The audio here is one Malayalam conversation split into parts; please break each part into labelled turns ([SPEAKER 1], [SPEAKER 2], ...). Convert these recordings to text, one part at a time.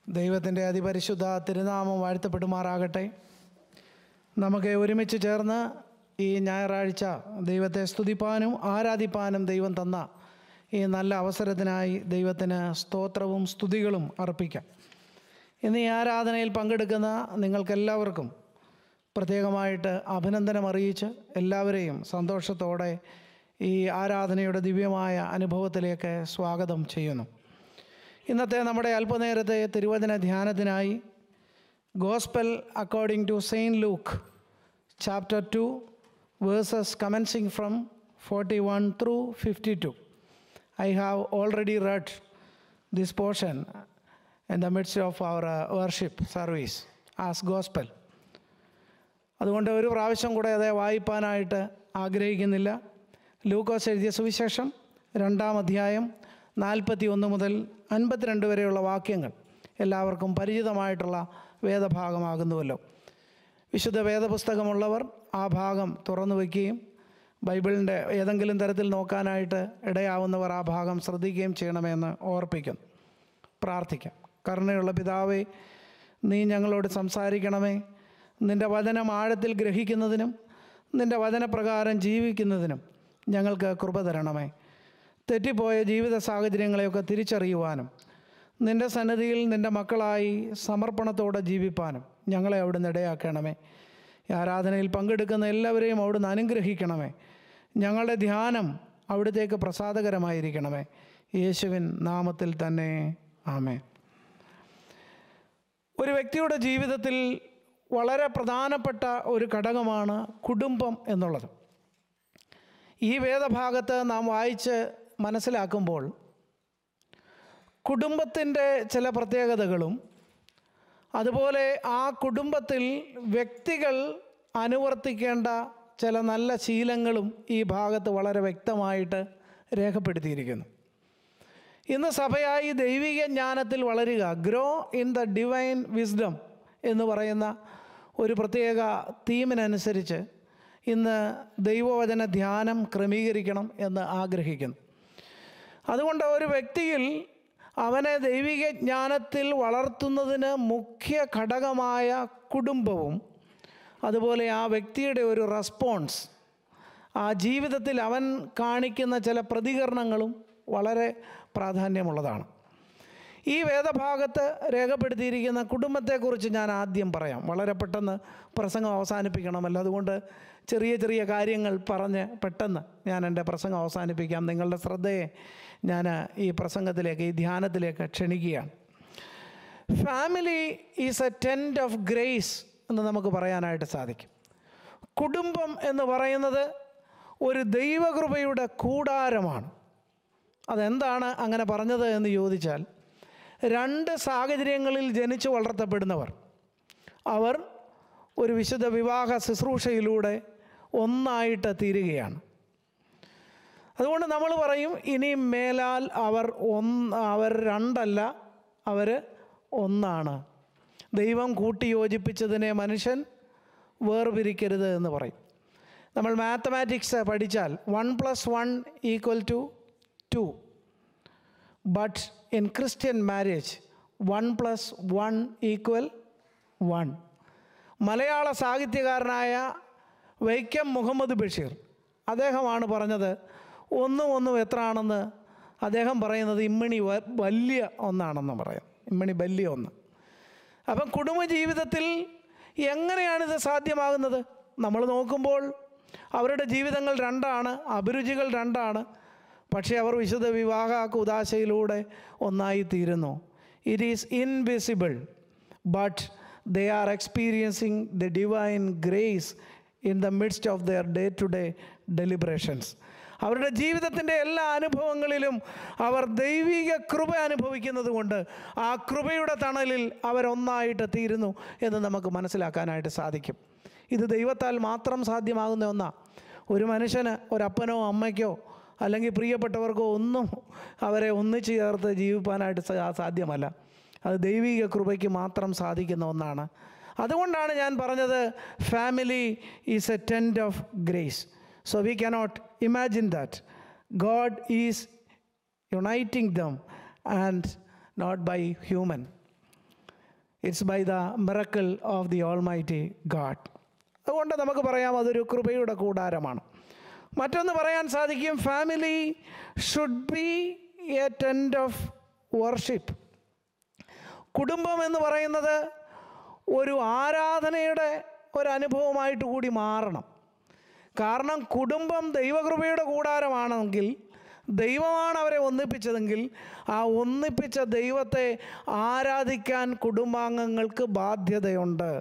[SPEAKER 1] ദൈവത്തിൻ്റെ അതിപരിശുദ്ധ തിരുനാമം വാഴ്ത്തപ്പെടുമാറാകട്ടെ നമുക്ക് ഒരുമിച്ച് ചേർന്ന് ഈ ഞായറാഴ്ച ദൈവത്തെ സ്തുതിപ്പാനും ആരാധിപ്പാനും ദൈവം തന്ന ഈ നല്ല അവസരത്തിനായി ദൈവത്തിന് സ്തോത്രവും സ്തുതികളും അർപ്പിക്കാം ഇന്ന് ഈ ആരാധനയിൽ പങ്കെടുക്കുന്ന നിങ്ങൾക്കെല്ലാവർക്കും പ്രത്യേകമായിട്ട് അഭിനന്ദനം അറിയിച്ച് എല്ലാവരെയും സന്തോഷത്തോടെ ഈ ആരാധനയുടെ ദിവ്യമായ അനുഭവത്തിലേക്ക് സ്വാഗതം ചെയ്യുന്നു ഇന്നത്തെ നമ്മുടെ അല്പനേരത്തെ തിരുവചന ധ്യാനത്തിനായി gospel according to saint Luke chapter two verses commencing from forty one through fifty two I have already read this portion in the midst of our worship service as gospel അതുകൊണ്ട് ഒരു പ്രാവശ്യം കൂടെ അത് വായിപ്പാനായിട്ട് ആഗ്രഹിക്കുന്നില്ല ലൂക്കോസ് എഴുതിയ സുവിശേഷം രണ്ടാം അധ്യായം നാൽപ്പത്തി ഒന്ന് മുതൽ അൻപത്തിരണ്ട് വരെയുള്ള വാക്യങ്ങൾ എല്ലാവർക്കും പരിചിതമായിട്ടുള്ള വേദഭാഗമാകുന്നുവല്ലോ വിശുദ്ധ വേദപുസ്തകമുള്ളവർ ആ ഭാഗം തുറന്നു വയ്ക്കുകയും ബൈബിളിൻ്റെ ഏതെങ്കിലും തരത്തിൽ നോക്കാനായിട്ട് ഇടയാവുന്നവർ ആ ഭാഗം ശ്രദ്ധിക്കുകയും ചെയ്യണമെന്ന് ഓർപ്പിക്കുന്നു പ്രാർത്ഥിക്കാം കരുണയുള്ള പിതാവേ നീ ഞങ്ങളോട് സംസാരിക്കണമേ നിൻ്റെ വചനം ആഴത്തിൽ ഗ്രഹിക്കുന്നതിനും നിൻ്റെ വചനപ്രകാരം ജീവിക്കുന്നതിനും ഞങ്ങൾക്ക് കൃപ തരണമേ തെറ്റിപ്പോയ ജീവിത സാഹചര്യങ്ങളെയൊക്കെ തിരിച്ചറിയുവാനും നിൻ്റെ സന്നിധിയിൽ നിൻ്റെ മക്കളായി സമർപ്പണത്തോടെ ജീവിപ്പാനും ഞങ്ങളെ അവിടുന്ന് ഇടയാക്കണമേ ഈ ആരാധനയിൽ പങ്കെടുക്കുന്ന എല്ലാവരെയും അവിടുന്ന് അനുഗ്രഹിക്കണമേ ഞങ്ങളുടെ ധ്യാനം അവിടത്തേക്ക് പ്രസാദകരമായിരിക്കണമേ യേശുവിൻ നാമത്തിൽ തന്നെ ആമേ ഒരു വ്യക്തിയുടെ ജീവിതത്തിൽ വളരെ പ്രധാനപ്പെട്ട ഒരു ഘടകമാണ് കുടുംബം എന്നുള്ളത് ഈ വേദഭാഗത്ത് നാം വായിച്ച് മനസ്സിലാക്കുമ്പോൾ കുടുംബത്തിൻ്റെ ചില പ്രത്യേകതകളും അതുപോലെ ആ കുടുംബത്തിൽ വ്യക്തികൾ അനുവർത്തിക്കേണ്ട ചില നല്ല ശീലങ്ങളും ഈ ഭാഗത്ത് വളരെ വ്യക്തമായിട്ട് രേഖപ്പെടുത്തിയിരിക്കുന്നു ഇന്ന് സഭയായി ദൈവിക ജ്ഞാനത്തിൽ വളരുക grow in the divine wisdom എന്ന് പറയുന്ന ഒരു പ്രത്യേക തീമിനനുസരിച്ച് ഇന്ന് ദൈവവചന ധ്യാനം ക്രമീകരിക്കണം എന്ന് ആഗ്രഹിക്കുന്നു അതുകൊണ്ട് ഒരു വ്യക്തിയിൽ അവനെ ദൈവിക ജ്ഞാനത്തിൽ വളർത്തുന്നതിന് മുഖ്യ ഘടകമായ കുടുംബവും അതുപോലെ ആ വ്യക്തിയുടെ ഒരു റെസ്പോൺസ് ആ ജീവിതത്തിൽ അവൻ കാണിക്കുന്ന ചില പ്രതികരണങ്ങളും വളരെ പ്രാധാന്യമുള്ളതാണ് ഈ വേദഭാഗത്ത് രേഖപ്പെടുത്തിയിരിക്കുന്ന കുടുംബത്തെക്കുറിച്ച് ഞാൻ ആദ്യം പറയാം വളരെ പെട്ടെന്ന് പ്രസംഗം അവസാനിപ്പിക്കണമല്ലോ അതുകൊണ്ട് ചെറിയ ചെറിയ കാര്യങ്ങൾ പറഞ്ഞ് പെട്ടെന്ന് ഞാൻ എൻ്റെ പ്രസംഗം അവസാനിപ്പിക്കാം നിങ്ങളുടെ ശ്രദ്ധയെ ഞാൻ ഈ പ്രസംഗത്തിലേക്ക് ഈ ധ്യാനത്തിലേക്ക് ക്ഷണിക്കുകയാണ് family is a tent of grace എന്ന് നമുക്ക് പറയാനായിട്ട് സാധിക്കും കുടുംബം എന്ന് പറയുന്നത് ഒരു ദൈവകൃപയുടെ കൂടാരമാണ് അതെന്താണ് അങ്ങനെ പറഞ്ഞത് എന്ന് ചോദിച്ചാൽ രണ്ട് സാഹചര്യങ്ങളിൽ ജനിച്ചു വളർത്തപ്പെടുന്നവർ അവർ ഒരു വിശുദ്ധ വിവാഹ ശുശ്രൂഷയിലൂടെ ഒന്നായിട്ട് തീരുകയാണ് അതുകൊണ്ട് നമ്മൾ പറയും ഇനി മേലാൽ അവർ ഒന്ന് അവർ രണ്ടല്ല അവർ ഒന്നാണ് ദൈവം കൂട്ടി യോജിപ്പിച്ചതിനെ മനുഷ്യൻ വേർപിരിക്കരുത് എന്ന് പറയും നമ്മൾ മാത്തമാറ്റിക്സ് പഠിച്ചാൽ one plus one equal to two but in Christian marriage one plus one equal one മലയാള സാഹിത്യകാരനായ വൈക്കം മുഹമ്മദ് ബഷീർ അദ്ദേഹമാണ് പറഞ്ഞത് ഒന്നും ഒന്നും എത്ര ആണെന്ന് അദ്ദേഹം പറയുന്നത് ഇമ്മണി വ- വലിയ ഒന്നാണെന്ന് പറയാം ഇമ്മണി വലിയ ഒന്ന് അപ്പം കുടുംബജീവിതത്തിൽ എങ്ങനെയാണിത് സാധ്യമാകുന്നത് നമ്മൾ നോക്കുമ്പോൾ അവരുടെ ജീവിതങ്ങൾ രണ്ടാണ് അഭിരുചികൾ രണ്ടാണ് പക്ഷേ അവർ വിശുദ്ധ വിവാഹ കുദാശയിലൂടെ ഒന്നായി തീരുന്നു it is invisible but they are experiencing the divine grace in the midst of their day to day deliberations അവരുടെ ജീവിതത്തിൻ്റെ എല്ലാ അനുഭവങ്ങളിലും അവർ ദൈവിക കൃപ അനുഭവിക്കുന്നത് കൊണ്ട് ആ കൃപയുടെ തണലിൽ അവരൊന്നായിട്ട് തീരുന്നു എന്ന് നമുക്ക് മനസ്സിലാക്കാനായിട്ട് സാധിക്കും ഇത് ദൈവത്താൽ മാത്രം സാധ്യമാകുന്ന ഒന്നാണ് ഒരു മനുഷ്യന് ഒരപ്പനോ അമ്മയ്ക്കോ അല്ലെങ്കിൽ പ്രിയപ്പെട്ടവർക്കോ ഒന്നും അവരെ ഒന്നിച്ചു ചേർത്ത് ജീവിപ്പാനായിട്ട് സാ- സാധ്യമല്ല അത് ദൈവിക കൃപയ്ക്ക് മാത്രം സാധിക്കുന്ന ഒന്നാണ് അതുകൊണ്ടാണ് ഞാൻ പറഞ്ഞത് family is a tent of grace so we cannot imagine that God is uniting them and not by human it's by the miracle of the almighty God അതുകൊണ്ട് നമുക്ക് പറയാം അതൊരു കൃപയുടെ കൂടാരമാണ് മറ്റൊന്ന് പറയാൻ സാധിക്കും family should be a tent of worship കുടുംബം എന്ന് പറയുന്നത് ഒരു ആരാധനയുടെ ഒരു അനുഭവമായിട്ട് കൂടി മാറണം കാരണം കുടുംബം ദൈവകൃപയുടെ കൂടാരമാണെങ്കിൽ ദൈവമാണ് അവരെ ഒന്നിപ്പിച്ചതെങ്കിൽ ആ ഒന്നിപ്പിച്ച ദൈവത്തെ ആരാധിക്കാൻ കുടുംബാംഗങ്ങൾക്ക് ബാധ്യതയുണ്ട്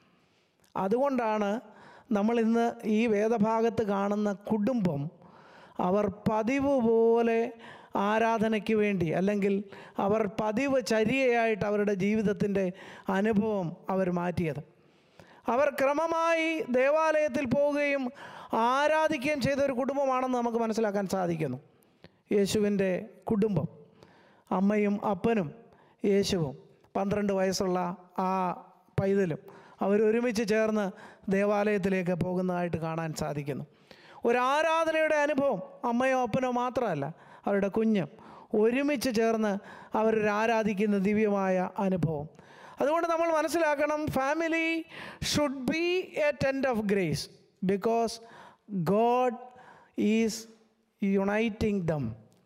[SPEAKER 1] അതുകൊണ്ടാണ് നമ്മൾ ഇന്ന് ഈ വേദഭാഗത്ത് കാണുന്ന കുടുംബം അവർ പതിവ് പോലെ ആരാധനയ്ക്ക് വേണ്ടി അല്ലെങ്കിൽ അവർ പതിവ് ചര്യയായിട്ട് അവരുടെ ജീവിതത്തിൻ്റെ അനുഭവം അവർ മാറ്റിയത് അവർ ക്രമമായി ദേവാലയത്തിൽ പോവുകയും ആരാധിക്കുകയും ചെയ്ത ഒരു കുടുംബമാണെന്ന് നമുക്ക് മനസ്സിലാക്കാൻ സാധിക്കുന്നു യേശുവിൻ്റെ കുടുംബം അമ്മയും അപ്പനും യേശുവും പന്ത്രണ്ട് വയസ്സുള്ള ആ പൈതലും അവരൊരുമിച്ച് ചേർന്ന് ദേവാലയത്തിലേക്ക് പോകുന്നതായിട്ട് കാണാൻ സാധിക്കുന്നു ഒരു ആരാധനയുടെ അനുഭവം അമ്മയോ അപ്പനോ മാത്രമല്ല അവരുടെ കുഞ്ഞും ഒരുമിച്ച് ചേർന്ന് അവരൊരു ആരാധിക്കുന്ന ദിവ്യമായ അനുഭവം അതുകൊണ്ട് നമ്മൾ മനസ്സിലാക്കണം family should be a tent of grace because God is uniting them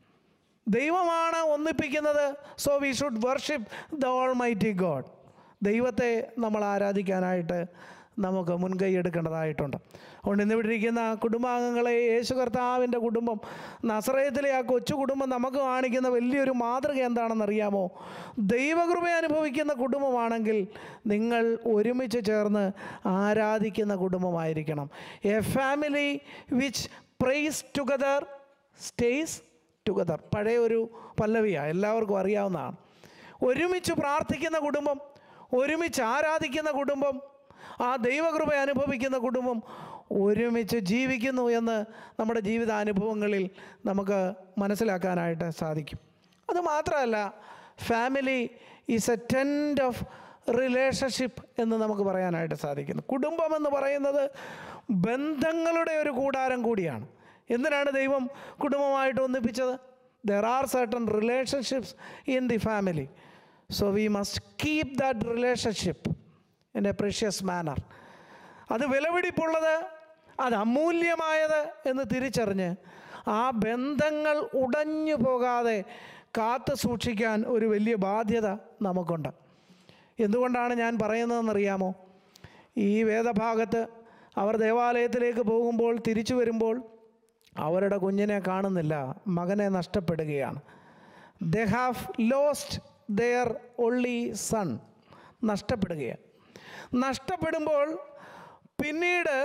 [SPEAKER 1] ദൈവമാണ് ഒന്നിപ്പിക്കുന്നത് so we should worship the almighty God ദൈവത്തെ നമ്മൾ ആരാധിക്കാനായിട്ട് നമുക്ക് മുൻകൈ എടുക്കേണ്ടതായിട്ടുണ്ട് അതുകൊണ്ട് ഇന്ന് ഇവിടെ ഇരിക്കുന്ന കുടുംബാംഗങ്ങളെ യേശു കർത്താവിൻ്റെ കുടുംബം നസറയത്തിലെ ആ കൊച്ചു കുടുംബം നമുക്ക് കാണിക്കുന്ന വലിയൊരു മാതൃക എന്താണെന്ന് അറിയാമോ ദൈവകൃപ അനുഭവിക്കുന്ന കുടുംബമാണെങ്കിൽ നിങ്ങൾ ഒരുമിച്ച് ചേർന്ന് ആരാധിക്കുന്ന കുടുംബമായിരിക്കണം a family which praise together stays together പഴയ ഒരു പല്ലവിയാണ് എല്ലാവർക്കും അറിയാവുന്നതാണ് ഒരുമിച്ച് പ്രാർത്ഥിക്കുന്ന കുടുംബം ഒരുമിച്ച് ആരാധിക്കുന്ന കുടുംബം ആ ദൈവകൃപ അനുഭവിക്കുന്ന കുടുംബം ഒരുമിച്ച് ജീവിക്കുന്നു എന്ന് നമ്മുടെ ജീവിതാനുഭവങ്ങളിൽ നമുക്ക് മനസ്സിലാക്കാനായിട്ട് സാധിക്കും അത് മാത്രമല്ല family is a tent of relationship എന്ന് നമുക്ക് പറയാനായിട്ട് സാധിക്കുന്നു കുടുംബം എന്ന് പറയുന്നത് ബന്ധങ്ങളുടെ ഒരു കൂടാരം കൂടിയാണ് എന്തിനാണ് ദൈവം കുടുംബമായിട്ട് ഒന്നിപ്പിച്ചത് there are certain relationships in the family so we must keep that relationship in a precious manner അത് വിലപിടിപ്പുള്ളത് അത് അമൂല്യമായത് എന്ന് തിരിച്ചറിഞ്ഞ് ആ ബന്ധങ്ങൾ ഉടഞ്ഞു പോകാതെ കാത്തു സൂക്ഷിക്കാൻ ഒരു വലിയ ബാധ്യത നമുക്കുണ്ട് എന്തുകൊണ്ടാണ് ഞാൻ പറയുന്നതെന്നറിയാമോ ഈ വേദഭാഗത്ത് അവർ ദേവാലയത്തിലേക്ക് പോകുമ്പോൾ തിരിച്ചു വരുമ്പോൾ അവരുടെ കുഞ്ഞിനെ കാണുന്നില്ല മകനെ നഷ്ടപ്പെടുകയാണ് they have lost their only son നഷ്ടപ്പെടുകയാണ് നഷ്ടപ്പെടുമ്പോൾ പിന്നീട്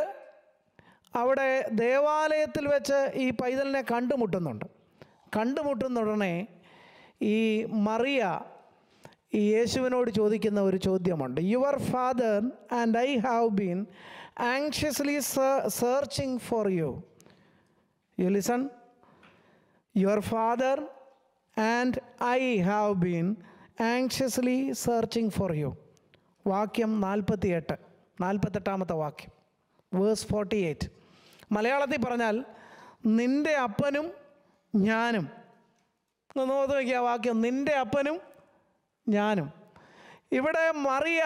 [SPEAKER 1] അവിടെ ദേവാലയത്തിൽ വെച്ച് ഈ പൈതലിനെ കണ്ടുമുട്ടുന്നുണ്ട് കണ്ടുമുട്ടുന്ന ഉടനെ ഈ മറിയ ഈ യേശുവിനോട് ചോദിക്കുന്ന ഒരു ചോദ്യമുണ്ട് your father and I have been anxiously searching for you you listen your father and I have been anxiously searching for you വാക്യം നാൽപ്പത്തിയെട്ട് നാൽപ്പത്തെട്ടാമത്തെ വാക്യം വേഴ്സ് ഫോർട്ടി എയ്റ്റ് മലയാളത്തിൽ പറഞ്ഞാൽ നിൻ്റെ അപ്പനും ഞാനും ഒന്ന് നോക്കി നോക്കിയ ആ വാക്യം നിൻ്റെ അപ്പനും ഞാനും ഇവിടെ മറിയ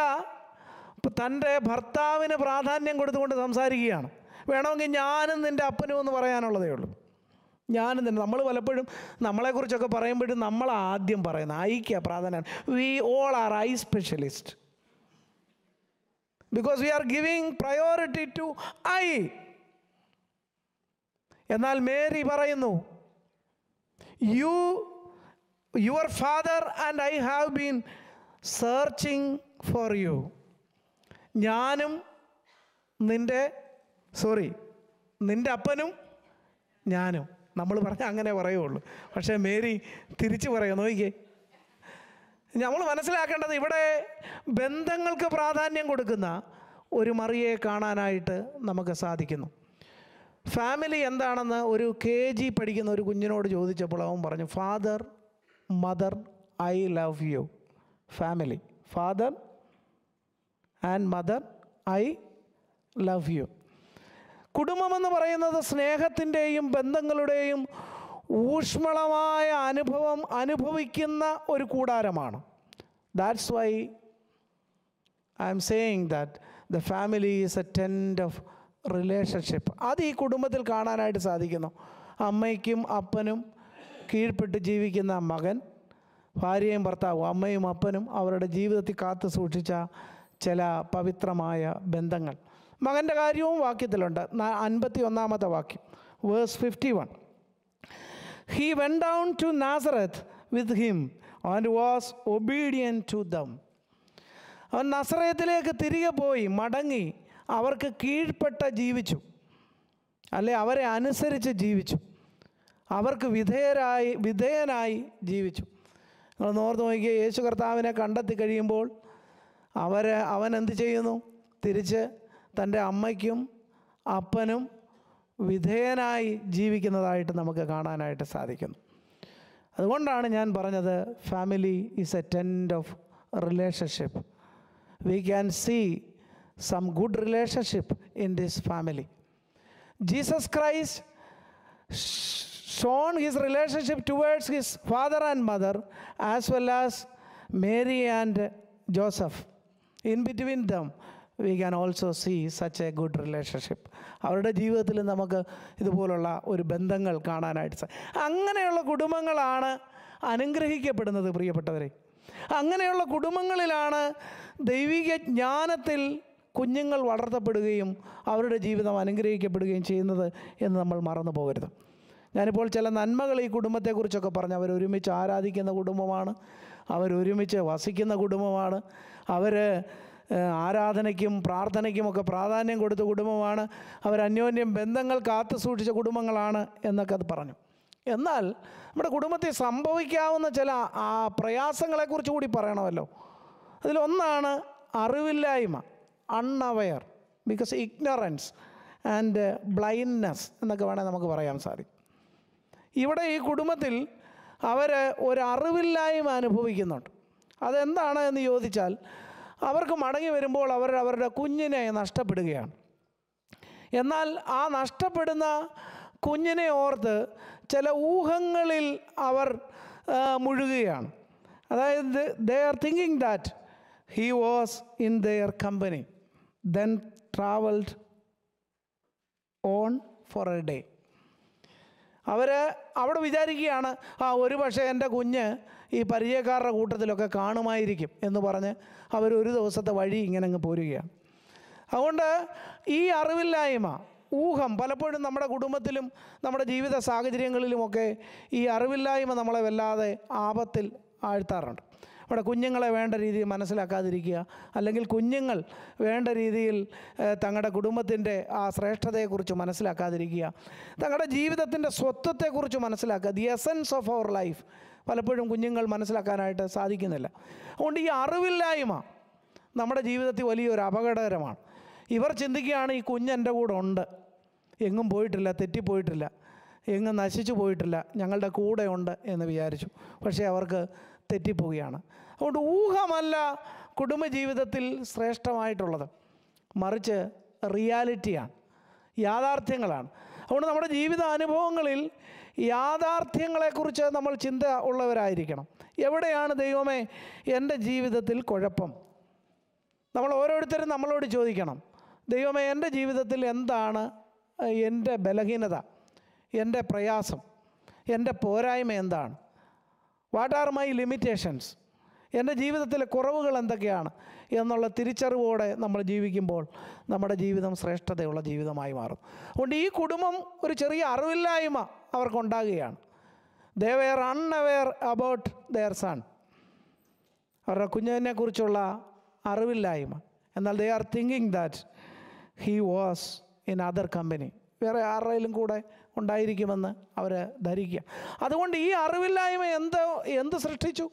[SPEAKER 1] തൻ്റെ ഭർത്താവിന് പ്രാധാന്യം കൊടുത്തുകൊണ്ട് സംസാരിക്കുകയാണ് വേണമെങ്കിൽ ഞാനും നിൻ്റെ അപ്പനും എന്ന് പറയാനുള്ളതേ ഉള്ളൂ ഞാനും തന്നെ നമ്മൾ പലപ്പോഴും നമ്മളെക്കുറിച്ചൊക്കെ പറയുമ്പോഴും നമ്മൾ ആദ്യം പറയുന്നത് ഐക്യ പ്രാധാന്യം we all are I specialist because we are giving priority to I എന്നാൽ മേരി പറയുന്നു you your father and I have been searching for you ഞാനും നിൻ്റെ സോറി നിൻ്റെ അപ്പനും ഞാനും നമ്മൾ പറഞ്ഞാൽ അങ്ങനെ പറയുള്ളൂ പക്ഷേ മേരി തിരിച്ചു പറയാം നോക്കിക്കേ നമ്മൾ മനസ്സിലാക്കേണ്ടത് ഇവിടെ ബന്ധങ്ങൾക്ക് പ്രാധാന്യം കൊടുക്കുന്ന ഒരു മറിയെ കാണാനായിട്ട് നമുക്ക് സാധിക്കുന്നു ഫാമിലി എന്താണെന്ന് ഒരു കെ ജി പഠിക്കുന്ന ഒരു കുഞ്ഞിനോട് ചോദിച്ചപ്പോൾ അവൻ പറഞ്ഞു father mother I love you family father and mother I love you കുടുംബമെന്ന് പറയുന്നത് സ്നേഹത്തിൻ്റെയും ബന്ധങ്ങളുടെയും ഊഷ്മളമായ അനുഭവം അനുഭവിക്കുന്ന ഒരു കൂടാരമാണ് that's why I'm saying that the family is a tent of relationship അത് ഈ കുടുംബത്തിൽ കാണാനായിട്ട് സാധിക്കുന്നു അമ്മയ്ക്കും അപ്പനും കീഴ്പ്പെട്ട് ജീവിക്കുന്ന മകൻ ഭാര്യയും ഭർത്താവും അമ്മയും അപ്പനും അവരുടെ ജീവിതത്തിൽ കാത്തു സൂക്ഷിച്ച ചില പവിത്രമായ ബന്ധങ്ങൾ മകൻ്റെ കാര്യവും വാക്യത്തിലുണ്ട് അൻപത്തി ഒന്നാമത്തെ വാക്യം verse fifty one he went down to Nazareth with him and was obedient to them അവൻ നസറയത്തിലേക്ക് തിരികെ പോയി മടങ്ങി അവർക്ക് കീഴ്പ്പെട്ട ജീവിച്ചു അല്ലെ അവരെ അനുസരിച്ച് ജീവിച്ചു അവർക്ക് വിധേയരായി വിധേയനായി ജീവിച്ചു നിങ്ങൾ നോർത്ത് നോക്കിയ യേശു കർത്താവിനെ കണ്ടെത്തി കഴിയുമ്പോൾ അവർ അവൻ എന്ത് ചെയ്യുന്നു തിരിച്ച് തൻ്റെ അമ്മയ്ക്കും അപ്പനും വിധേയനായി ജീവിക്കുന്നതായിട്ട് നമുക്ക് കാണാനായിട്ട് സാധിക്കുന്നു അതുകൊണ്ടാണ് ഞാൻ പറഞ്ഞത് family is a tent of relationship we can see some good relationship in this family Jesus Christ shown his relationship towards his father and mother as well as Mary and Joseph. In between them, we can also see such a good relationship. അവരുടെ ജീവിതത്തിൽ നമുക്ക് ഇതുപോലുള്ള ഒരു ബന്ധങ്ങൾ കാണാനായിട്ട് സാ അങ്ങനെയുള്ള കുടുംബങ്ങളാണ് അനുഗ്രഹിക്കപ്പെടുന്നത് പ്രിയപ്പെട്ടവരെ അങ്ങനെയുള്ള കുടുംബങ്ങളിലാണ് ദൈവിക ജ്ഞാനത്തിൽ കുഞ്ഞുങ്ങൾ വളർത്തപ്പെടുകയും അവരുടെ ജീവിതം അനുഗ്രഹിക്കപ്പെടുകയും ചെയ്യുന്നത് എന്ന് നമ്മൾ മറന്നു പോകരുത് ഞാനിപ്പോൾ ചില നന്മകൾ ഈ കുടുംബത്തെക്കുറിച്ചൊക്കെ പറഞ്ഞു അവർ ഒരുമിച്ച് ആരാധിക്കുന്ന കുടുംബമാണ് അവരൊരുമിച്ച് വസിക്കുന്ന കുടുംബമാണ് അവർ ആരാധനയ്ക്കും പ്രാർത്ഥനയ്ക്കുമൊക്കെ പ്രാധാന്യം കൊടുത്ത കുടുംബമാണ് അവർ അന്യോന്യം ബന്ധങ്ങൾ കാത്തു സൂക്ഷിച്ച കുടുംബങ്ങളാണ് എന്നൊക്കെ അത് പറഞ്ഞു എന്നാൽ നമ്മുടെ കുടുംബത്തിൽ സംഭവിക്കാവുന്ന ചില ആ പ്രയാസങ്ങളെക്കുറിച്ച് കൂടി പറയണമല്ലോ അതിലൊന്നാണ് അറിവില്ലായ്മ unaware because ignorance and blindness എന്നൊക്കെ വേണേൽ നമുക്ക് പറയാൻ സാധിക്കും ഇവിടെ ഈ കുടുംബത്തിൽ അവർ ഒരു അറിവില്ലായ്മ അനുഭവിക്കുന്നുണ്ട് അതെന്താണ് എന്ന് ചോദിച്ചാൽ അവർക്ക് മടങ്ങി വരുമ്പോൾ അവർ അവരുടെ കുഞ്ഞിനെ നഷ്ടപ്പെടുകയാണ് എന്നാൽ ആ നഷ്ടപ്പെടുന്ന കുഞ്ഞിനെ ഓർത്ത് ചില ഊഹങ്ങളിൽ അവർ ആ, മുഴുകുകയാണ് അതായത് they are thinking that he was in their company then travelled on for a day അവർ അവിടെ വിചാരിക്കുകയാണ് ആ ഒരു പക്ഷേ എൻ്റെ കുഞ്ഞ് ഈ പരിചയക്കാരുടെ കൂട്ടത്തിലൊക്കെ കാണുമായിരിക്കും എന്ന് പറഞ്ഞ് അവർ ഒരു ദിവസത്തെ വഴി ഇങ്ങനെ അങ്ങ് പോരുകയാണ് അതുകൊണ്ട് ഈ അറിവില്ലായ്മ ഊഹം പലപ്പോഴും നമ്മുടെ കുടുംബത്തിലും നമ്മുടെ ജീവിത സാഹചര്യങ്ങളിലുമൊക്കെ ഈ അറിവില്ലായ്മ നമ്മളെ വല്ലാതെ ആപത്തിൽ ആഴ്ത്താറുണ്ട് നമ്മുടെ കുഞ്ഞുങ്ങളെ വേണ്ട രീതിയിൽ മനസ്സിലാക്കാതിരിക്കുക അല്ലെങ്കിൽ കുഞ്ഞുങ്ങൾ വേണ്ട രീതിയിൽ ഏഹ്, തങ്ങളുടെ കുടുംബത്തിൻ്റെ ആ ശ്രേഷ്ഠതയെക്കുറിച്ച് മനസ്സിലാക്കാതിരിക്കുക തങ്ങളുടെ ജീവിതത്തിൻ്റെ സ്വത്വത്തെക്കുറിച്ച് മനസ്സിലാക്കുക the essence of our life പലപ്പോഴും കുഞ്ഞുങ്ങൾ മനസ്സിലാക്കാനായിട്ട് സാധിക്കുന്നില്ല അതുകൊണ്ട് ഈ അറിവില്ലായ്മ നമ്മുടെ ജീവിതത്തിൽ വലിയൊരു അപകടകരമാണ് ഇവർ ചിന്തിക്കുകയാണ് ഈ കുഞ്ഞ് എൻ്റെ കൂടെ ഉണ്ട് എങ്ങും പോയിട്ടില്ല തെറ്റിപ്പോയിട്ടില്ല എങ്ങും നശിച്ചു പോയിട്ടില്ല ഞങ്ങളുടെ കൂടെ ഉണ്ട് എന്ന് വിചാരിച്ചു പക്ഷേ അവർക്ക് തെറ്റിപ്പോവുകയാണ് അതുകൊണ്ട് ഊഹമല്ല കുടുംബജീവിതത്തിൽ ശ്രേഷ്ഠമായിട്ടുള്ളത് മറിച്ച് റിയാലിറ്റിയാണ് യാഥാർത്ഥ്യങ്ങളാണ് അതുകൊണ്ട് നമ്മുടെ ജീവിത അനുഭവങ്ങളിൽ യാഥാർത്ഥ്യങ്ങളെക്കുറിച്ച് നമ്മൾ ചിന്ത ഉള്ളവരായിരിക്കണം എവിടെയാണ് ദൈവമേ എൻ്റെ ജീവിതത്തിൽ കുഴപ്പം നമ്മൾ ഓരോരുത്തരും നമ്മളോട് ചോദിക്കണം ദൈവമേ എൻ്റെ ജീവിതത്തിൽ എന്താണ് എൻ്റെ ബലഹീനത എൻ്റെ പ്രയാസം എൻ്റെ പോരായ്മ എന്താണ് വാട്ട് ആർ മൈ ലിമിറ്റേഷൻസ് എൻ്റെ ജീവിതത്തിലെ കുറവുകൾ എന്തൊക്കെയാണ് എന്നുള്ള തിരിച്ചറിവോടെ നമ്മൾ ജീവിക്കുമ്പോൾ നമ്മുടെ ജീവിതം ശ്രേഷ്ഠതയുള്ള ജീവിതമായി മാറും അതുകൊണ്ട് ഈ കുടുംബം ഒരു ചെറിയ അറിവില്ലായ്മ അവർക്കുണ്ടാകുകയാണ് they were unaware about their son അവരുടെ കുഞ്ഞിനെ കുറിച്ചുള്ള അറിവില്ലായ്മ എന്നാൽ they are thinking that he was in other company വേറെ ആരുടെയും കൂടെ ഉണ്ടായിരിക്കുമെന്ന് അവർ ധരിക്കുക അതുകൊണ്ട് ഈ അറിവില്ലായ്മ എന്ത് എന്ത് സൃഷ്ടിച്ചു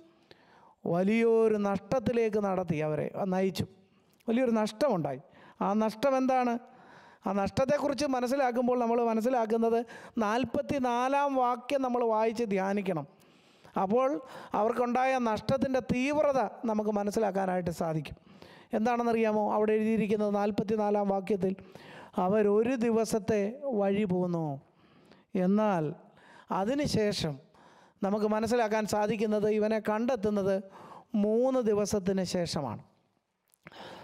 [SPEAKER 1] വലിയൊരു നഷ്ടത്തിലേക്ക് നടത്തി അവരെ നയിച്ചു വലിയൊരു നഷ്ടമുണ്ടായി ആ നഷ്ടം എന്താണ് ആ നഷ്ടത്തെക്കുറിച്ച് മനസ്സിലാക്കുമ്പോൾ നമ്മൾ മനസ്സിലാക്കുന്നത് നാൽപ്പത്തി നാലാം വാക്യം നമ്മൾ വായിച്ച് ധ്യാനിക്കണം അപ്പോൾ അവർക്കുണ്ടായ നഷ്ടത്തിൻ്റെ തീവ്രത നമുക്ക് മനസ്സിലാക്കാനായിട്ട് സാധിക്കും എന്താണെന്നറിയാമോ അവിടെ എഴുതിയിരിക്കുന്നത് നാൽപ്പത്തി നാലാം വാക്യത്തിൽ അവരൊരു ദിവസത്തെ വഴി പോന്നു എന്നാൽ അതിനുശേഷം നമുക്ക് മനസ്സിലാക്കാൻ സാധിക്കുന്നത് ഇവനെ കണ്ടെത്തുന്നത് മൂന്ന് ദിവസത്തിന് ശേഷമാണ്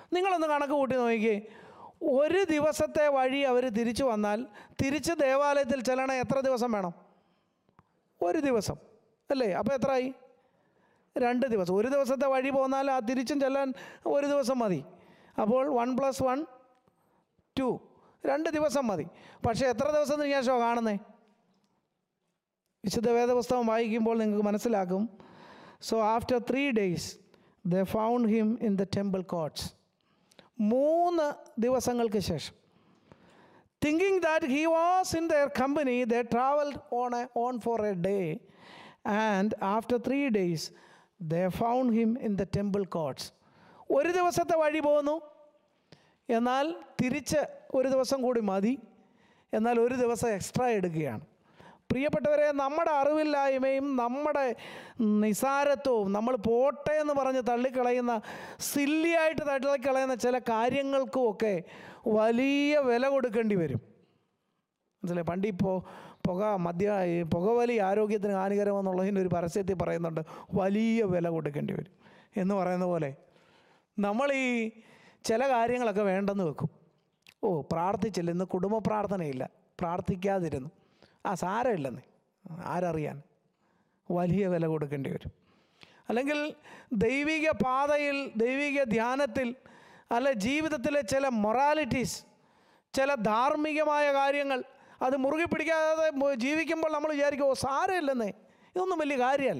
[SPEAKER 1] നിങ്ങളൊന്ന് കണക്ക് കൂട്ടി നോക്കിക്കേ ഒരു ദിവസത്തെ വഴി അവർ തിരിച്ചു വന്നാൽ തിരിച്ച് ദേവാലയത്തിൽ ചെല്ലണ എത്ര ദിവസം വേണം ഒരു ദിവസം അല്ലേ അപ്പോൾ എത്രയായി രണ്ട് ദിവസം ഒരു ദിവസത്തെ വഴി പോന്നാൽ ആ തിരിച്ചും ചെല്ലാൻ ഒരു ദിവസം മതി അപ്പോൾ വൺ പ്ലസ് വൺ ടു രണ്ട് ദിവസം മതി പക്ഷേ എത്ര ദിവസത്തിന് ശേഷമാണ് കാണുന്നേ വിശുദ്ധ വേദപുസ്തകം വായിക്കുമ്പോൾ നിങ്ങൾക്ക് മനസ്സിലാക്കും so after three days they found him in the temple courts മൂന്ന് ദിവസങ്ങൾക്ക് ശേഷം thinking that he was in their company they travel on a on for a day and after three days they found him in the temple courts ഒരു ദിവസത്തെ വഴി പോന്നു എന്നാൽ തിരിച്ച് ഒരു ദിവസം കൂടി മതി എന്നാൽ ഒരു ദിവസം എക്സ്ട്രാ എടുക്കുകയാണ് പ്രിയപ്പെട്ടവരെ നമ്മുടെ അറിവില്ലായ്മയും നമ്മുടെ നിസാരത്വവും നമ്മൾ പോട്ടെ എന്ന് പറഞ്ഞ് തള്ളിക്കളയുന്ന സില്ലിയായിട്ട് തള്ളിക്കളയുന്ന ചില കാര്യങ്ങൾക്കുമൊക്കെ വലിയ വില കൊടുക്കേണ്ടി വരും മനസ്സിലായി പണ്ട് ഇപ്പോൾ പുക മദ്യ ഈ പുകവലി ആരോഗ്യത്തിന് ഹാനികരമെന്നുള്ളതിൻ്റെ ഒരു പരസ്യത്തിൽ പറയുന്നുണ്ട് വലിയ വില കൊടുക്കേണ്ടി വരും എന്ന് പറയുന്ന പോലെ നമ്മൾ ഈ ചില കാര്യങ്ങളൊക്കെ വേണ്ടെന്ന് വെക്കും ഓ പ്രാർത്ഥിച്ചില്ല ഇന്ന് കുടുംബ പ്രാർത്ഥനയില്ല പ്രാർത്ഥിക്കാതിരുന്നു ആ സാരമില്ലെന്നേ ആരറിയാൻ വലിയ വില കൊടുക്കേണ്ടി വരും അല്ലെങ്കിൽ ദൈവിക പാതയിൽ ദൈവിക ധ്യാനത്തിൽ അല്ല ജീവിതത്തിലെ ചില മൊറാലിറ്റീസ് ചില ധാർമ്മികമായ കാര്യങ്ങൾ അത് മുറുകെ പിടിക്കാതെ മു- ജീവിക്കുമ്പോൾ നമ്മൾ വിചാരിക്കും ഓ സാരമില്ലെന്നേ ഇതൊന്നും വലിയ കാര്യമല്ല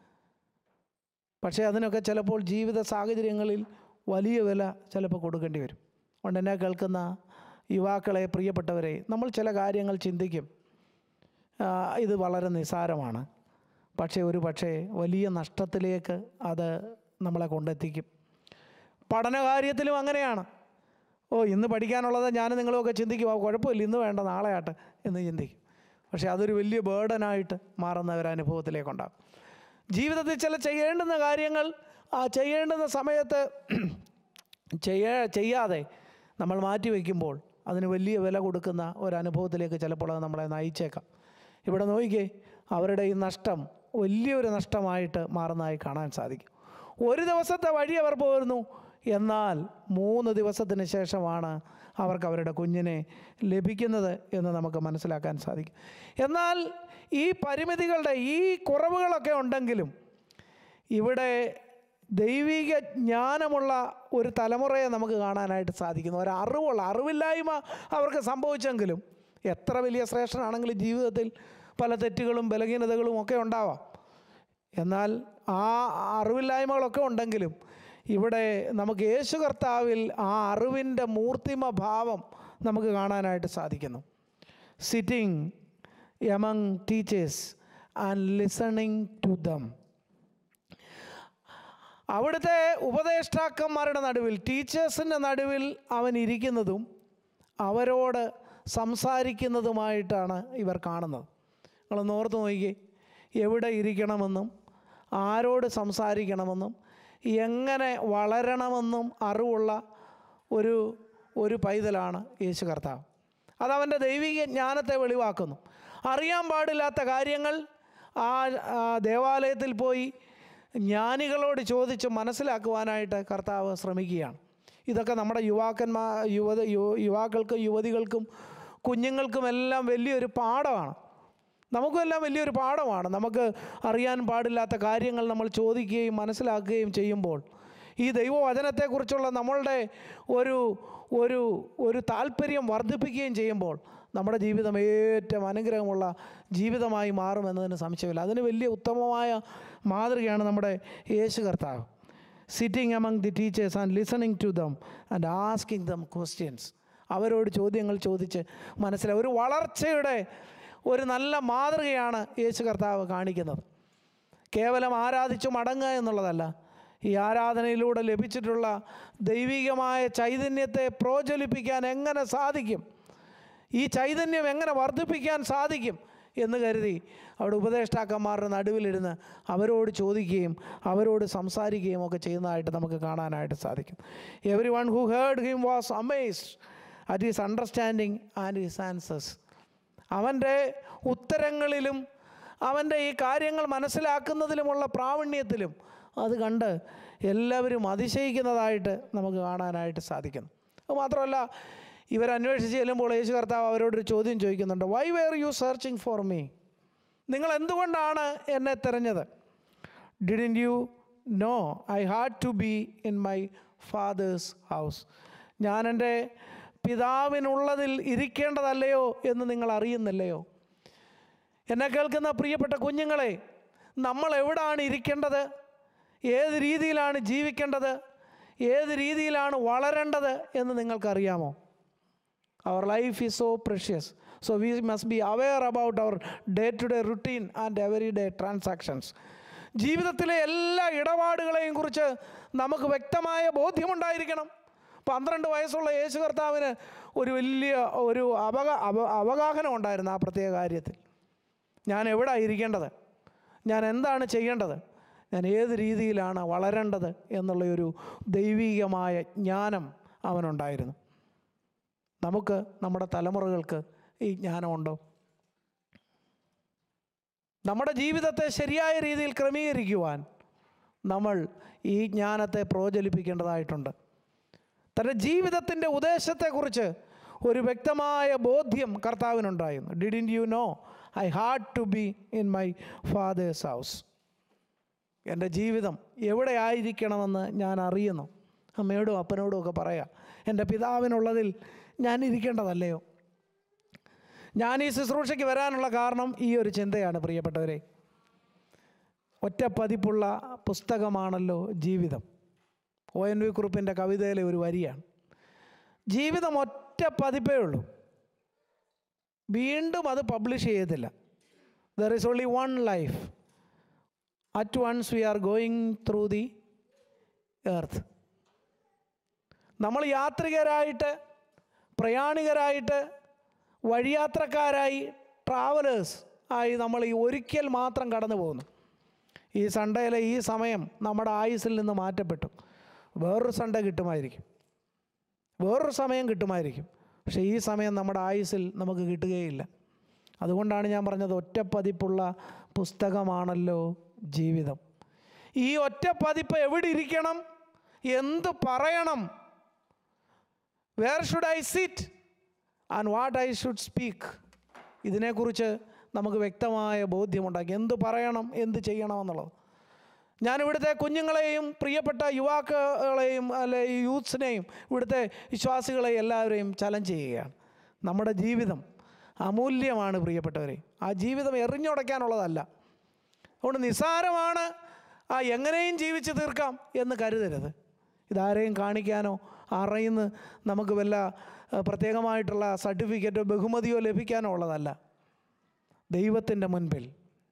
[SPEAKER 1] പക്ഷേ അതിനൊക്കെ ചിലപ്പോൾ ജീവിത സാഹചര്യങ്ങളിൽ വലിയ വില ചിലപ്പോൾ കൊടുക്കേണ്ടി വരും അതുകൊണ്ട് എന്നെ കേൾക്കുന്ന യുവാക്കളെ പ്രിയപ്പെട്ടവരെ നമ്മൾ ചില കാര്യങ്ങൾ ചിന്തിക്കും ആ, ഇത് വളരെ നിസ്സാരമാണ് പക്ഷേ ഒരു പക്ഷേ വലിയ നഷ്ടത്തിലേക്ക് അത് നമ്മളെ കൊണ്ടെത്തിക്കും പഠനകാര്യത്തിലും അങ്ങനെയാണ് ഓ ഇന്ന് പഠിക്കാനുള്ളത് ഞാൻ നിങ്ങളുമൊക്കെ ചിന്തിക്കും ആ കുഴപ്പമില്ല ഇന്ന് വേണ്ട നാളെ ആട്ടെ എന്ന് ചിന്തിക്കും പക്ഷേ അതൊരു വലിയ ബേർഡനായിട്ട് മാറുന്ന ഒരു അനുഭവത്തിലേക്കുണ്ടാകും ജീവിതത്തിൽ ചില ചെയ്യേണ്ടുന്ന കാര്യങ്ങൾ ആ ചെയ്യേണ്ടുന്ന സമയത്ത് ചെയ്യാ ചെയ്യാതെ നമ്മൾ മാറ്റി വയ്ക്കുമ്പോൾ അതിന് വലിയ വില കൊടുക്കുന്ന ഒരു അനുഭവത്തിലേക്ക് ചിലപ്പോൾ അത് നമ്മളെ നയിച്ചേക്കാം ഇവിടെ നോക്കിക്കേ അവരുടെ ഈ നഷ്ടം വലിയൊരു നഷ്ടമായിട്ട് മാറുന്നതായി കാണാൻ സാധിക്കും ഒരു ദിവസത്തെ വഴി അവർ പോയിരുന്നു എന്നാൽ മൂന്ന് ദിവസത്തിന് ശേഷമാണ് അവർക്ക് അവരുടെ കുഞ്ഞിനെ ലഭിക്കുന്നത് എന്ന് നമുക്ക് മനസ്സിലാക്കാൻ സാധിക്കും എന്നാൽ ഈ പരിമിതികളുടെ ഈ കുറവുകളൊക്കെ ഉണ്ടെങ്കിലും ഇവിടെ ദൈവിക ജ്ഞാനമുള്ള ഒരു തലമുറയെ നമുക്ക് കാണാനായിട്ട് സാധിക്കുന്നു ഒരു അറിവുള്ള അറിവില്ലായ്മ അവർക്ക് സംഭവിച്ചെങ്കിലും എത്ര വലിയ ശ്രേഷ്ഠനാണെങ്കിലും ജീവിതത്തിൽ പല തെറ്റുകളും ബലഹീനതകളും ഒക്കെ ഉണ്ടാവാം എന്നാൽ ആ അറിവില്ലായ്മകളൊക്കെ ഉണ്ടെങ്കിലും ഇവിടെ നമുക്ക് യേശു കർത്താവിൽ ആ അറിവിൻ്റെ മൂർത്തിമ ഭാവം നമുക്ക് കാണാനായിട്ട് സാധിക്കുന്നു sitting among teachers and listening to them അവിടുത്തെ ഉപദേഷ്ടാക്കന്മാരുടെ നടുവിൽ ടീച്ചേഴ്സിൻ്റെ നടുവിൽ അവൻ ഇരിക്കുന്നതും അവരോട് സംസാരിക്കുന്നതുമായിട്ടാണ് ഇവർ കാണുന്നത് നിങ്ങളൊന്ന് ഓർത്ത് നോക്കിക്കേ എവിടെ ഇരിക്കണമെന്നും ആരോട് സംസാരിക്കണമെന്നും എങ്ങനെ വളരണമെന്നും അറിവുള്ള ഒരു ഒരു പൈതലാണ് യേശു കർത്താവ് അതവൻ്റെ ദൈവിക ജ്ഞാനത്തെ വെളിവാക്കുന്നു അറിയാൻ പാടില്ലാത്ത കാര്യങ്ങൾ ആ ആ ദേവാലയത്തിൽ പോയി ജ്ഞാനികളോട് ചോദിച്ച് മനസ്സിലാക്കുവാനായിട്ട് കർത്താവ് ശ്രമിക്കുകയാണ് ഇതൊക്കെ നമ്മുടെ യുവാക്കന്മാർ യുവത യു- യുവാക്കൾക്കും യുവതികൾക്കും കുഞ്ഞുങ്ങൾക്കുമെല്ലാം വലിയൊരു പാഠമാണ് നമുക്കെല്ലാം വലിയൊരു പാഠമാണ് നമുക്ക് അറിയാൻ പാടില്ലാത്ത കാര്യങ്ങൾ നമ്മൾ ചോദിക്കുകയും മനസ്സിലാക്കുകയും ചെയ്യുമ്പോൾ ഈ ദൈവവചനത്തെക്കുറിച്ചുള്ള നമ്മളുടെ ഒരു ഒരു ഒരു താല്പര്യം വർദ്ധിപ്പിക്കുകയും ചെയ്യുമ്പോൾ നമ്മുടെ ജീവിതം ഏറ്റവും അനുഗ്രഹമുള്ള ജീവിതമായി മാറുമെന്നതിന് സംശയമില്ല അതിന് വലിയ ഉത്തമമായ മാതൃകയാണ് നമ്മുടെ യേശു കർത്താവ് sitting among the teachers and listening to them and asking them questions അവരോട് ചോദ്യങ്ങൾ ചോദിച്ച് മനസ്സിലായി ഒരു വളർച്ചയുടെ ഒരു നല്ല മാതൃകയാണ് യേശു കർത്താവ് കാണിക്കുന്നത് കേവലം ആരാധിച്ചു മടങ്ങുക എന്നുള്ളതല്ല ഈ ആരാധനയിലൂടെ ലഭിച്ചിട്ടുള്ള ദൈവികമായ ചൈതന്യത്തെ പ്രോജ്വലിപ്പിക്കാൻ എങ്ങനെ സാധിക്കും ഈ ചൈതന്യം എങ്ങനെ വർദ്ധിപ്പിക്കാൻ സാധിക്കും എന്ന് കരുതി അവിടെ ഉപദേഷ്ടാക്കന്മാരുടെ നടുവിലിരുന്ന് അവരോട് ചോദിക്കുകയും അവരോട് സംസാരിക്കുകയും ഒക്കെ ചെയ്യുന്നതായിട്ട് നമുക്ക് കാണാനായിട്ട് സാധിക്കും everyone who heard him was amazed at his understanding and his answers അവൻ്റെ ഉത്തരങ്ങളിലും അവൻ്റെ ഈ കാര്യങ്ങൾ മനസ്സിലാക്കുന്നതിലുമുള്ള പ്രാവീണ്യത്തിലും അത് കണ്ട് എല്ലാവരും അതിശയിക്കുന്നതായിട്ട് നമുക്ക് കാണാനായിട്ട് സാധിക്കുന്നു അത് മാത്രമല്ല ഇവരന്വേഷിച്ച് ചെല്ലുമ്പോൾ യേശു കർത്താവ് അവരോടൊരു ചോദ്യം ചോദിക്കുന്നുണ്ട് why were you searching for me നിങ്ങൾ എന്തുകൊണ്ടാണ് എന്നെ തിരഞ്ഞത് didn't you know I had to be in my father's house ഞാൻ എൻ്റെ പിതാവിനുള്ളതിൽ ഇരിക്കേണ്ടതല്ലയോ എന്ന് നിങ്ങൾ അറിയുന്നില്ലയോ എന്നെ കേൾക്കുന്ന പ്രിയപ്പെട്ട കുഞ്ഞുങ്ങളെ നമ്മൾ എവിടാണ് ഇരിക്കേണ്ടത് ഏത് രീതിയിലാണ് ജീവിക്കേണ്ടത് ഏത് രീതിയിലാണ് വളരേണ്ടത് എന്ന് നിങ്ങൾക്കറിയാമോ our life is so precious so we must be aware about our day to day routine and every day transactions ജീവിതത്തിലെ എല്ലാ ഇടപാടുകളെയും കുറിച്ച് നമുക്ക് വ്യക്തമായ ബോധ്യമുണ്ടായിരിക്കണം പന്ത്രണ്ട് വയസ്സുള്ള യേശു കർത്താവിന് ഒരു വലിയ ഒരു അവഗ അവ അവഗാഹനം ഉണ്ടായിരുന്നു ആ പ്രത്യേക കാര്യത്തിൽ ഞാൻ എവിടെ ഇരിക്കേണ്ടത് ഞാൻ എന്താണ് ചെയ്യേണ്ടത് ഞാൻ ഏത് രീതിയിലാണ് വളരേണ്ടത് എന്നുള്ളൊരു ദൈവികമായ ജ്ഞാനം അവനുണ്ടായിരുന്നു നമുക്ക് നമ്മുടെ തലമുറകൾക്ക് ഈ ജ്ഞാനമുണ്ടോ നമ്മുടെ ജീവിതത്തെ ശരിയായ രീതിയിൽ ക്രമീകരിക്കുവാൻ നമ്മൾ ഈ ജ്ഞാനത്തെ പ്രോജ്വലിപ്പിക്കേണ്ടതായിട്ടുണ്ട് തൻ്റെ ജീവിതത്തിൻ്റെ ഉദ്ദേശത്തെക്കുറിച്ച് ഒരു വ്യക്തമായ ബോധ്യം കർത്താവിനുണ്ടായിരുന്നു didn't you know I had to be in my father's house എൻ്റെ ജീവിതം എവിടെ ആയിരിക്കണമെന്ന് ഞാൻ അറിയുന്നു അമ്മയോടും അപ്പനോടും ഒക്കെ പറയാം എൻ്റെ പിതാവിനുള്ളതിൽ ഞാൻ ഇരിക്കേണ്ടതല്ലയോ ഞാൻ ഈ ശുശ്രൂഷയ്ക്ക് വരാനുള്ള കാരണം ഈ ഒരു ചിന്തയാണ് പ്രിയപ്പെട്ടവരെ ഒറ്റ പതിപ്പുള്ള പുസ്തകമാണല്ലോ ജീവിതം ഒ എൻ വി കുറുപ്പിൻ്റെ കവിതയിലെ ഒരു വരിയാണ് ജീവിതം ഒറ്റ പതിപ്പേ ഉള്ളൂ വീണ്ടും അത് പബ്ലിഷ് ചെയ്യത്തില്ല there is only one life at once we are going through the earth നമ്മൾ യാത്രികരായിട്ട് പ്രയാണികരായിട്ട് വഴിയാത്രക്കാരായി ട്രാവലേഴ്സ് ആയി നമ്മൾ ഈ ഒരിക്കൽ മാത്രം കടന്നു പോകുന്നു ഈ സൺഡേയിലെ ഈ സമയം നമ്മുടെ ആയുസ്സിൽ നിന്ന് മാറ്റപ്പെട്ടു വേറൊരു സൺഡേ കിട്ടുമായിരിക്കും വേറൊരു സമയം കിട്ടുമായിരിക്കും പക്ഷേ ഈ സമയം നമ്മുടെ ആയുസ്സിൽ നമുക്ക് കിട്ടുകയില്ല അതുകൊണ്ടാണ് ഞാൻ പറഞ്ഞത് ഒറ്റപ്പതിപ്പുള്ള പുസ്തകമാണല്ലോ ജീവിതം ഈ ഒറ്റപ്പതിപ്പ് എവിടെ ഇരിക്കണം എന്ത് പറയണം where should I sit and what I should speak ഇതിനെക്കുറിച്ച് നമുക്ക് വ്യക്തമായ ബോധ്യമുണ്ടാക്കി എന്ത് പറയണം എന്ത് ചെയ്യണമെന്നുള്ളത് ഞാൻ ഇവിടുത്തെ കുഞ്ഞുങ്ങളെയും പ്രിയപ്പെട്ട യുവാക്കളെയും അല്ലെ ഈ യൂത്ത്സിനെയും ഇവിടുത്തെ വിശ്വാസികളെയും എല്ലാവരെയും ചലഞ്ച് ചെയ്യുകയാണ് നമ്മുടെ ജീവിതം അമൂല്യമാണ് പ്രിയപ്പെട്ടവരെ ആ ജീവിതം എറിഞ്ഞുടയ്ക്കാനുള്ളതല്ല അതുകൊണ്ട് നിസ്സാരമാണ് ആ എങ്ങനെയും ജീവിച്ച് തീർക്കാം എന്ന് കരുതരുത് ഇതാരെയും കാണിക്കാനോ അറിയുന്ന നമുക്ക് വല്ല ആ, പ്രത്യേകമായിട്ടുള്ള സർട്ടിഫിക്കറ്റോ ബഹുമതിയോ ലഭിക്കാനോ ഉള്ളതല്ല ദൈവത്തിൻ്റെ മുൻപിൽ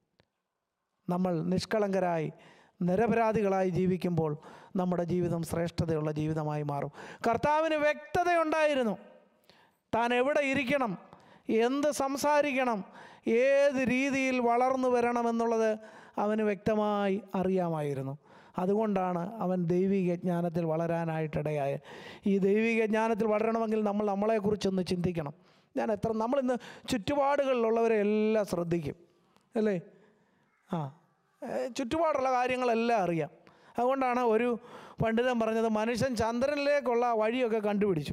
[SPEAKER 1] നമ്മൾ നിഷ്കളങ്കരായി നിരപരാധികളായി ജീവിക്കുമ്പോൾ നമ്മുടെ ജീവിതം ശ്രേഷ്ഠതയുള്ള ജീവിതമായി മാറും കർത്താവിന് വ്യക്തതയുണ്ടായിരുന്നു താൻ എവിടെ ഇരിക്കണം എന്ത് സംസാരിക്കണം ഏത് രീതിയിൽ വളർന്നു വരണമെന്നുള്ളത് അവന് വ്യക്തമായി അറിയാമായിരുന്നു അതുകൊണ്ടാണ് അവൻ ദൈവിക ജ്ഞാനത്തിൽ വളരാനായിട്ടിടയായ ഈ ദൈവിക ജ്ഞാനത്തിൽ വളരണമെങ്കിൽ നമ്മൾ നമ്മളെക്കുറിച്ചൊന്ന് ചിന്തിക്കണം ഞാൻ എത്ര നമ്മളിന്ന് ചുറ്റുപാടുകളിലുള്ളവരെ എല്ലാം ശ്രദ്ധിക്കും അല്ലേ ആ ഏ, ചുറ്റുപാടുള്ള കാര്യങ്ങളെല്ലാം അറിയാം അതുകൊണ്ടാണ് ഒരു പണ്ഡിതൻ പറഞ്ഞത് മനുഷ്യൻ ചന്ദ്രനിലേക്കുള്ള വഴിയൊക്കെ കണ്ടുപിടിച്ചു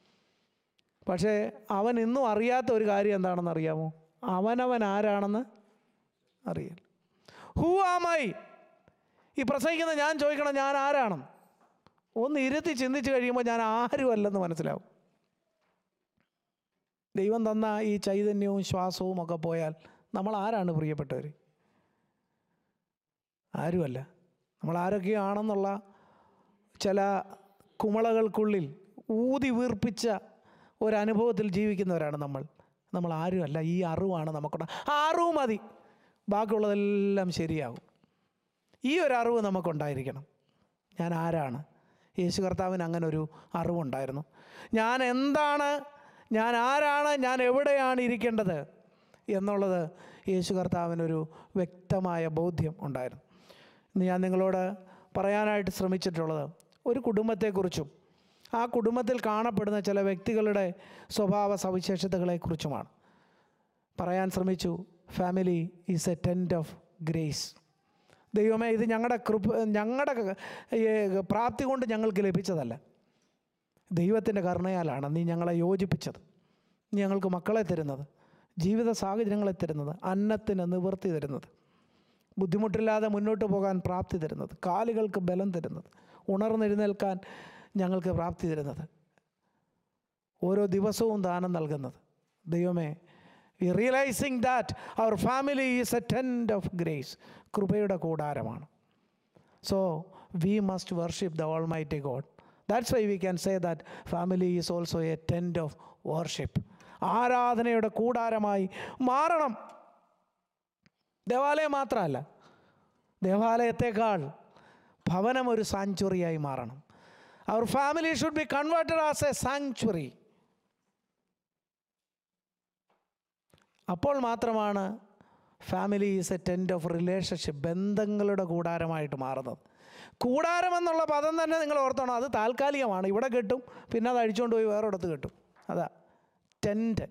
[SPEAKER 1] പക്ഷേ അവൻ ഇന്നും അറിയാത്ത ഒരു കാര്യം എന്താണെന്ന് അറിയാമോ അവനവൻ ആരാണെന്ന് അറിയില്ല ഹൂ ആമായി ഈ പ്രസംഗിക്കുന്ന ഞാൻ ചോദിക്കണം ഞാൻ ആരാണെന്ന് ഒന്ന് ഇരുത്തി ചിന്തിച്ച് കഴിയുമ്പോൾ ഞാൻ ആരുമല്ലെന്ന് മനസ്സിലാവും ദൈവം തന്ന ഈ ചൈതന്യവും ശ്വാസവും ഒക്കെ പോയാൽ നമ്മൾ ആരാണ് പ്രിയപ്പെട്ടവർ ആരുമല്ല നമ്മൾ ആരൊക്കെയോ ആണെന്നുള്ള ചില കുമളകൾക്കുള്ളിൽ ഊതി വീർപ്പിച്ച ഒരനുഭവത്തിൽ ജീവിക്കുന്നവരാണ് നമ്മൾ നമ്മൾ ആരുമല്ല ഈ അറിവാണ് നമുക്കുണ്ട് ആ അറിവ് മതി ബാക്കിയുള്ളതെല്ലാം ശരിയാകും ഈ ഒരു അറിവ് നമുക്കുണ്ടായിരിക്കണം ഞാൻ ആരാണ് യേശു കർത്താവിന് അങ്ങനെ ഒരു അറിവുണ്ടായിരുന്നു ഞാൻ എന്താണ് ഞാൻ ആരാണ് ഞാൻ എവിടെയാണ് ഇരിക്കേണ്ടത് എന്നുള്ളത് യേശു കർത്താവിനൊരു വ്യക്തമായ ബോധ്യം ഉണ്ടായിരുന്നു ഇന്ന് ഞാൻ നിങ്ങളോട് പറയാനായിട്ട് ശ്രമിച്ചിട്ടുള്ളത് ഒരു കുടുംബത്തെക്കുറിച്ചും ആ കുടുംബത്തിൽ കാണപ്പെടുന്ന ചില വ്യക്തികളുടെ സ്വഭാവ സവിശേഷതകളെക്കുറിച്ചുമാണ് പറയാൻ ശ്രമിച്ചു family is a tent of grace ദൈവമേ ഇത് ഞങ്ങളുടെ കൃപ ഞങ്ങളുടെ ഏ, പ്രാപ്തി കൊണ്ട് ഞങ്ങൾക്ക് ലഭിച്ചതല്ല ദൈവത്തിൻ്റെ കരുണയാലാണ് നീ ഞങ്ങളെ യോജിപ്പിച്ചത് നീ ഞങ്ങൾക്ക് മക്കളെ തരുന്നത് ജീവിത സാഹചര്യങ്ങളെ തരുന്നത് അന്നത്തിന് നിവൃത്തി തരുന്നത് ബുദ്ധിമുട്ടില്ലാതെ മുന്നോട്ട് പോകാൻ പ്രാപ്തി തരുന്നത് കാലുകൾക്ക് ബലം തരുന്നത് ഉണർന്നെഴുന്നേൽക്കാൻ ഞങ്ങൾക്ക് പ്രാപ്തി തരുന്നത് ഓരോ ദിവസവും ദാനം നൽകുന്നത് ദൈവമേ we realising that our family is a tent of grace കൃപയുടെ കൂടാരമാണ് so we must worship the almighty God that's why we can say that family is also a tent of worship ആരാധനയുടെ കൂടാരമായി മാറണം ദേവാലയം മാത്രമല്ല ദേവാലയത്തേക്കാൾ ഭവനം ഒരു സാങ്ച്വറിയായി മാറണം our family should be converted as a sanctuary അപ്പോൾ മാത്രമാണ് family is a tent of relationship ബന്ധങ്ങളുടെ കൂടാരമായിട്ട് മാറുന്നത് കൂടാരം എന്നുള്ള പദം തന്നെ നിങ്ങൾ ഓർത്തണം അത് താൽക്കാലികമാണ് ഇവിടെ കിട്ടും പിന്നെ അത് അഴിച്ചുകൊണ്ട് പോയി വേറൊരിടത്ത് കിട്ടും അതാ tent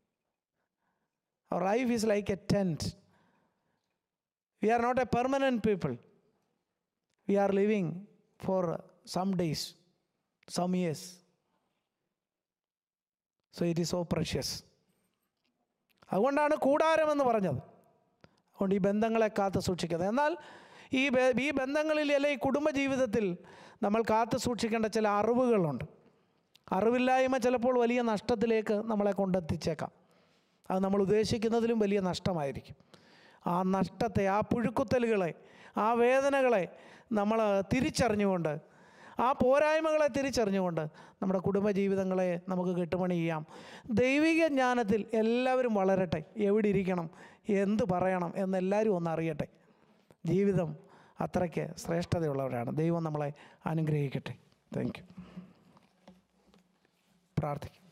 [SPEAKER 1] life is like a tent we are not a permanent people we are living for some days some years so it is so precious അതുകൊണ്ടാണ് കൂടാരമെന്ന് പറഞ്ഞത് അതുകൊണ്ട് ഈ ബന്ധങ്ങളെ കാത്തു സൂക്ഷിക്കുന്നത് എന്നാൽ ഈ ബ- ഈ ബന്ധങ്ങളിൽ അല്ലെ ഈ കുടുംബജീവിതത്തിൽ നമ്മൾ കാത്തു സൂക്ഷിക്കേണ്ട ചില അറിവുകളുണ്ട് അറിവില്ലായ്മ ചിലപ്പോൾ വലിയ നഷ്ടത്തിലേക്ക് നമ്മളെ കൊണ്ടെത്തിച്ചേക്കാം അത് നമ്മൾ ഉദ്ദേശിക്കുന്നതിലും വലിയ നഷ്ടമായിരിക്കും ആ നഷ്ടത്തെ ആ പുഴുക്കുത്തലുകളെ ആ വേദനകളെ നമ്മൾ തിരിച്ചറിഞ്ഞുകൊണ്ട് ആ പോരായ്മകളെ തിരിച്ചറിഞ്ഞുകൊണ്ട് നമ്മുടെ കുടുംബജീവിതങ്ങളെ നമുക്ക് കെട്ടുപണി ചെയ്യാം ദൈവിക ജ്ഞാനത്തിൽ എല്ലാവരും വളരട്ടെ എവിടെ ഇരിക്കണം എന്ത് പറയണം എന്നെല്ലാവരും ഒന്ന് അറിയട്ടെ ജീവിതം അത്രയ്ക്ക് ശ്രേഷ്ഠതയുള്ളവരാണ് ദൈവം നമ്മളെ അനുഗ്രഹിക്കട്ടെ താങ്ക് യു പ്രാർത്ഥിക്കും